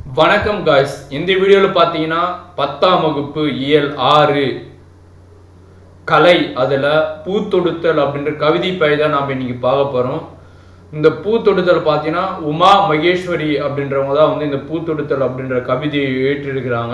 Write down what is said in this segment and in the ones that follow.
வணக்கம் காய்ஸ் இந்த வீடியோவில் பார்த்தீங்கன்னா பத்தாம் வகுப்பு இயல் ஆறு கலை அதில் பூத்தொடுத்தல் அப்படின்ற கவிதை பை தான் நாம் இன்னைக்கு பார்க்க போகிறோம் இந்த பூத்தொடுத்தல் பார்த்தீங்கன்னா உமா மகேஸ்வரி அப்படின்றவங்க தான் வந்து இந்த பூத்தொடுத்தல் அப்படின்ற கவிதையை ஏற்றிருக்கிறாங்க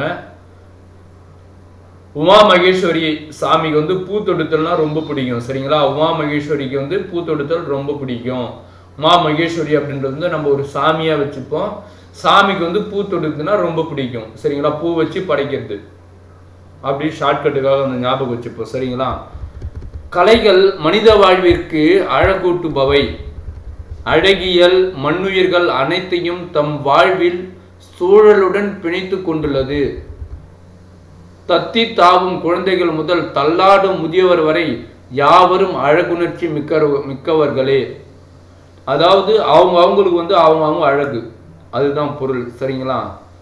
உமா மகேஸ்வரி சாமிக்கு வந்து பூத்தொடுத்தல்னா ரொம்ப பிடிக்கும் சரிங்களா உமா மகேஸ்வரிக்கு வந்து பூத்தொடுத்தல் ரொம்ப பிடிக்கும் உமா மகேஸ்வரி அப்படின்றது வந்து நம்ம ஒரு சாமியாக வச்சுப்போம் சாமிக்கு வந்து பூ தொடுக்குதுன்னா ரொம்ப பிடிக்கும் சரிங்களா பூ வச்சு படைக்கிறது அப்படி ஷார்ட்கட்டுக்காக அந்த ஞாபகம் வச்சுப்போம் சரிங்களா கலைகள் மனித வாழ்விற்கு அழகூட்டுபவை அழகியல் மண்ணுயிர்கள் அனைத்தையும் தம் வாழ்வில் சூழலுடன் பிணைத்து கொண்டுள்ளது தத்தி தாவும் குழந்தைகள் முதல் தள்ளாடும் முதியவர் வரை யாவரும் அழகுணர்ச்சி மிக்க மிக்கவர்களே அதாவது அவங்க அவங்களுக்கு வந்து அவங்க அவங்க அழகு அதுதான் பொருள் சரிங்களா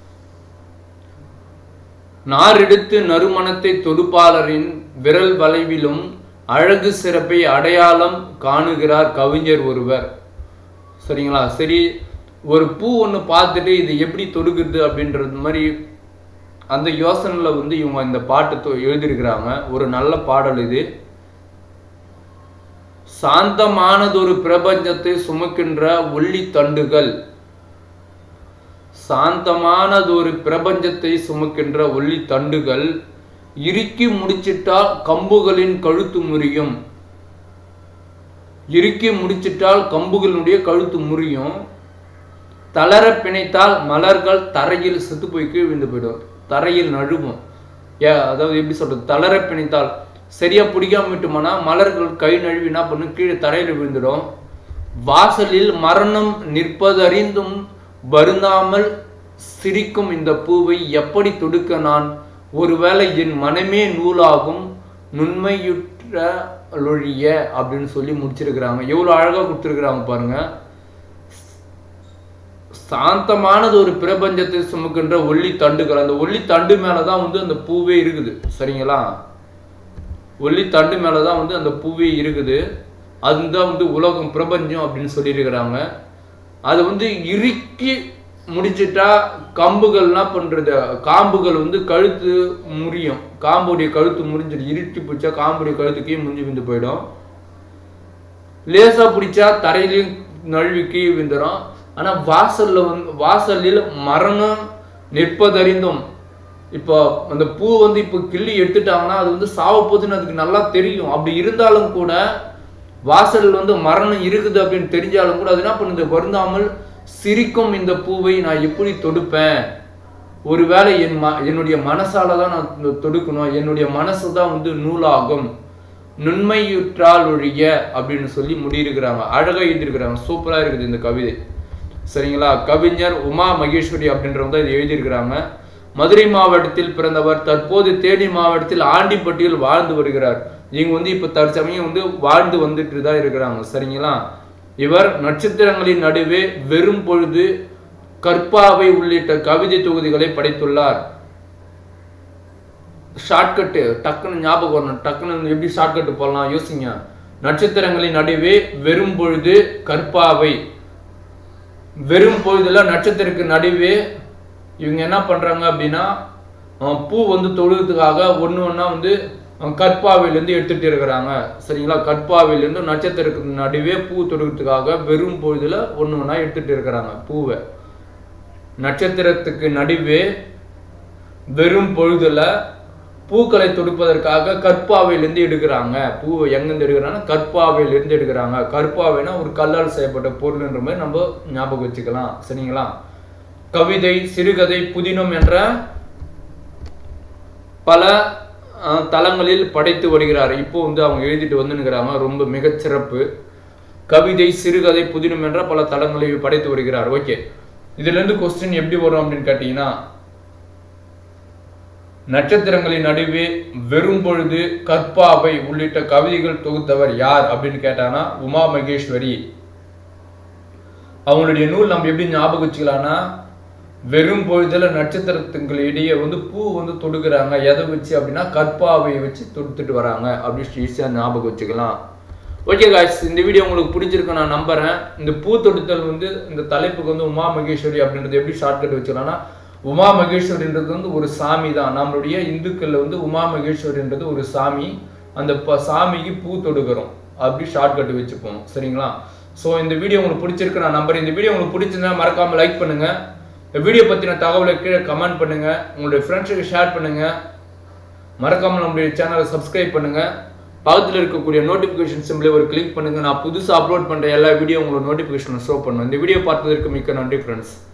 நாரெடுத்து நறுமணத்தை தொடுப்பாளரின் விரல் வளைவிலும் அழகு சிறப்பை அடையாளம் காணுகிறார் கவிஞர் ஒருவர் சரிங்களா சரி ஒரு பூ ஒன்று பார்த்துட்டு இது எப்படி தொடுக்குது அப்படின்றது மாதிரி அந்த யோசனையில் வந்து இவங்க இந்த பாட்டு தொ- எழுதியிருக்கிறாங்க ஒரு நல்ல பாடல் இது சாந்தமானதொரு பிரபஞ்சத்தை சுமக்கின்ற ஒள்ளி தண்டுகள் சாந்தமானதொரு பிரபஞ்சத்தை சுமக்கின்ற ஒளி தண்டுகள் இறுக்கி முடிச்சிட்டால் கம்புகளின் கழுத்து முறியும் இறுக்கி முடிச்சிட்டால் கம்புகளினுடைய கழுத்து முறியும் தளர பிணைத்தால் மலர்கள் தரையில் செத்து போய் கீழ் விழுந்து போயிடும் தரையில் நழுவும் ஏ அதாவது எப்படி சொல்றது தளர பிணைத்தால் சரியா பிடிக்காம விட்டுமானா மலர்கள் கை நழுவி என்ன பண்ணும் கீழே தரையில் விழுந்துடும் வாசலில் மரணம் நிற்பதறிந்தும் வருந்தாமல் சிரிக்கும் இந்த பூவை எப்படி தொடுக்க நான் ஒருவேளை என் மனமே நூலாகும் நுண்மையுற்ற லொழிய அப்படின்னு சொல்லி முடிச்சிருக்கிறாங்க எவ்வளோ அழகாக கொடுத்துருக்குறாங்க பாருங்க சாந்தமானது ஒரு பிரபஞ்சத்தை சுமக்கின்ற ஒளி தண்டுகள் அந்த ஒளி தண்டு மேலே தான் வந்து அந்த பூவே இருக்குது சரிங்களா ஒளி தண்டு மேலே தான் வந்து அந்த பூவே இருக்குது அதுதான் வந்து உலகம் பிரபஞ்சம் அப்படின்னு சொல்லியிருக்கிறாங்க அது வந்து இறுக்கி முடிச்சிட்டா கம்புகள் என்ன பண்றது காம்புகள் வந்து கழுத்து முறியும் காம்புடைய கழுத்து முறிஞ்சிட்டு இறுக்கி பிடிச்சா காம்புடைய கழுத்துக்கே முறிஞ்சு விந்து போயிடும் லேசா பிடிச்சா தரையிலையும் நழுவி கீழ் விழுந்துடும் ஆனா வாசல்ல வந்து வாசலில் மரணம் நிற்பதறிந்தும் இப்போ அந்த பூ வந்து இப்போ கிள்ளி எடுத்துட்டாங்கன்னா அது வந்து சாவ போகுதுன்னு அதுக்கு நல்லா தெரியும் அப்படி இருந்தாலும் கூட வாசல் வந்து மரணம் இருக்குது அப்படின்னு தெரிஞ்சாலும் கூட அது என்ன பண்ணுது வருந்தாமல் சிரிக்கும் இந்த பூவை நான் எப்படி தொடுப்பேன் ஒருவேளை என் ம என்னுடைய மனசால தான் நான் இந்த தொடுக்கணும் என்னுடைய மனசு தான் வந்து நூலாகும் நுண்மையுற்றால் ஒழிய அப்படின்னு சொல்லி முடியிருக்கிறாங்க அழகா எழுதியிருக்கிறாங்க சூப்பரா இருக்குது இந்த கவிதை சரிங்களா கவிஞர் உமா மகேஸ்வரி அப்படின்றவங்க தான் இதை எழுதியிருக்கிறாங்க மதுரை மாவட்டத்தில் பிறந்தவர் தற்போது தேனி மாவட்டத்தில் ஆண்டிப்பட்டியில் வாழ்ந்து வருகிறார் இவங்க வந்து இப்ப தற்சமயம் வந்து வாழ்ந்து வந்துட்டு தான் இருக்கிறாங்க சரிங்களா இவர் நட்சத்திரங்களின் நடுவே வெறும் பொழுது கற்பாவை உள்ளிட்ட கவிதை தொகுதிகளை படைத்துள்ளார் ஷார்ட்கட்டு டக்குன்னு ஞாபகம் வரணும் டக்குன்னு எப்படி ஷார்ட்கட்டு போடலாம் யோசிங்க நட்சத்திரங்களின் நடுவே வெறும் பொழுது கற்பாவை வெறும் பொழுதுல நட்சத்திரக்கு நடுவே இவங்க என்ன பண்றாங்க அப்படின்னா அஹ், பூ வந்து தொழுகிறதுக்காக ஒன்று ஒன்றா வந்து அஹ், கற்பாவையிலேருந்து எடுத்துட்டு இருக்கிறாங்க சரிங்களா கற்பாவையிலேருந்து நட்சத்திரத்துக்கு நடுவே பூ தொடுக்கிறதுக்காக வெறும் பொழுதுல ஒன்று ஒன்றா எடுத்துட்டு இருக்கிறாங்க பூவை நட்சத்திரத்துக்கு நடுவே வெறும் பொழுதுல பூக்களை தொடுப்பதற்காக கற்பாவையிலேருந்து எடுக்கிறாங்க பூவை எங்கேருந்து எடுக்கிறாங்க கற்பாவையிலேருந்து எடுக்கிறாங்க கற்பாவைனா ஒரு கல்லால் செய்யப்பட்ட பொருள்ன்ற மாதிரி நம்ம ஞாபகம் வச்சுக்கலாம் சரிங்களா கவிதை சிறுகதை புதினம் என்ற பல அஹ், தளங்களில் படைத்து வருகிறார் இப்போ வந்து அவங்க எழுதிட்டு வந்துனுக்கிறாங்க ரொம்ப மிகச்சிறப்பு கவிதை சிறுகதை புதினம் என்ற பல தளங்களில் படைத்து வருகிறார் ஓகே இதுல இருந்து கொஸ்டின் எப்படி வரும் அப்படின்னு கேட்டீங்கன்னா நட்சத்திரங்களின் நடுவே வெறும் பொழுது கற்பாவை உள்ளிட்ட கவிதைகள் தொகுத்தவர் யார் அப்படின்னு கேட்டானா உமா மகேஸ்வரி அவங்களுடைய நூல் நம்ம எப்படி ஞாபகம் வச்சுக்கலாம்னா வெறும் பொழுதுல நட்சத்திரத்துங்கள் இடையே வந்து பூ வந்து தொடுக்கிறாங்க எதை வச்சு அப்படின்னா கற்பாவையை வச்சு தொடுத்துட்டு வராங்க அப்படின்னு ஈஸியாக ஞாபகம் வச்சுக்கலாம் ஓகே காய்ஸ் இந்த வீடியோ உங்களுக்கு பிடிச்சிருக்கு நான் நம்புறேன் இந்த பூ தொடுத்தல் வந்து இந்த தலைப்புக்கு வந்து உமா மகேஸ்வரி அப்படின்றது எப்படி ஷார்ட்கட் வச்சுக்கலாம்னா உமா மகேஸ்வரின்றது வந்து ஒரு சாமி தான் நம்மளுடைய இந்துக்கள்ல வந்து உமா மகேஸ்வரின்றது ஒரு சாமி அந்த ப- சாமிக்கு பூ தொடுக்கிறோம் அப்படி ஷார்ட்கட் வச்சுப்போம் சரிங்களா ஸோ இந்த வீடியோ உங்களுக்கு பிடிச்சிருக்கு நான் நம்புறேன் இந்த வீடியோ உங்களுக்கு பிடிச்சிருந்தா மறக்காம லைக் பண்ணுங்க இந்த வீடியோ பத்தின தகவலை கீழே கமெண்ட் பண்ணுங்க உங்களுடைய ஃப்ரெண்ட்ஸுக்கு ஷேர் பண்ணுங்க மறக்காம நம்மளுடைய சேனலை சப்ஸ்கிரைப் பண்ணுங்க பக்கத்தில் இருக்கக்கூடிய நோட்டிஃபிகேஷன் சிம்பிளை ஒரு கிளிக் பண்ணுங்க நான் புதுசாக அப்லோட் பண்ற எல்லா வீடியோ உங்களுக்கு நோட்டிஃபிகேஷன் ஷோ பண்ணுவேன் இந்த வீடியோ பார்த்ததற்கு மிக்க நன்றி ஃப்ரெண்ட்ஸ்